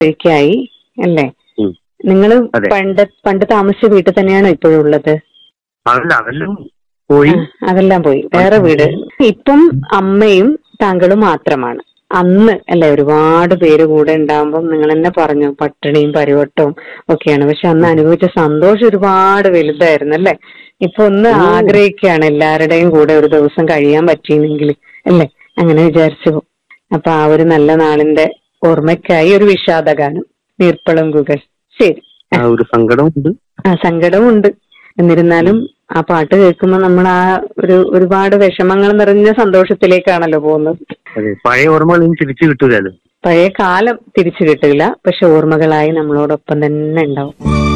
ഒഴിക്കായി അല്ലേ ഉം. നിങ്ങൾ അതെ. പണ്ട് പണ്ട് താമസിച്ച വീട്ടിൽ തന്നെയാണോ ഇപ്പോഴും ഉള്ളത് അതല്ല അതെല്ലാം പോയി ആ, അതെല്ലാം പോയി വേറെ വീട് ഇപ്പം അമ്മയും താങ്കളും മാത്രമാണ് അന്ന് അല്ലെ ഒരുപാട് പേര് കൂടെ ഉണ്ടാവുമ്പം നിങ്ങൾ തന്നെ പറഞ്ഞു പട്ടിണിയും പരിവട്ടവും ഒക്കെയാണ് പക്ഷെ അന്ന് അനുഭവിച്ച സന്തോഷം ഒരുപാട് വലുതായിരുന്നു അല്ലെ ഇപ്പൊ ഒന്ന് ഓ. ആഗ്രഹിക്കുകയാണ് എല്ലാവരുടെയും കൂടെ ഒരു ദിവസം കഴിയാൻ പറ്റിയെങ്കിൽ അല്ലെ അങ്ങനെ വിചാരിച്ചു പോകും. അപ്പൊ ആ ഒരു നല്ല നാളിന്റെ ഓർമ്മയ്ക്കായി ഒരു വിഷാദഗാനം നീർപ്പളങ്കുകൾ ശരി ആ ഒരു സങ്കടമുണ്ട് ആ സങ്കടമുണ്ട് എന്നിരുന്നാലും ആ പാട്ട് കേൾക്കുമ്പോൾ നമ്മൾ ആ ഒരു ഒരുപാട് വിഷമങ്ങൾ നിറഞ്ഞ സന്തോഷത്തിലേക്കാണല്ലോ പോകുന്നത് അതെ പഴയ ഓർമ്മകൾ ഇനി തിരിച്ചു കിട്ടൂലല്ലോ പഴയ കാലം തിരിച്ചു കിട്ടില്ല പക്ഷെ ഓർമ്മകളായി നമ്മളോടൊപ്പം തന്നെ ഉണ്ടാവും